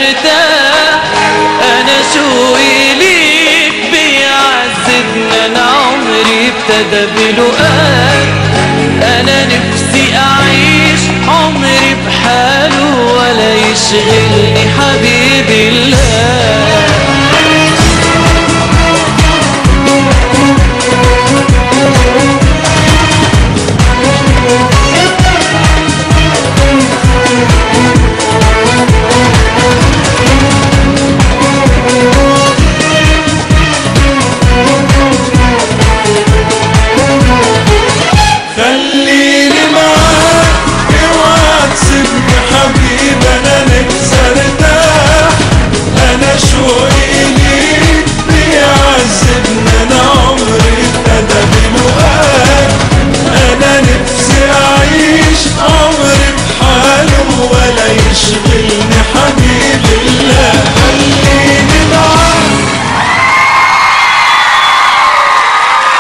مرتاح انا شوقي ليك بيعذبني انا عمري ابتدى بلقاك انا نفسي اعيش عمري بحاله ولا يشغلني حبيبي الله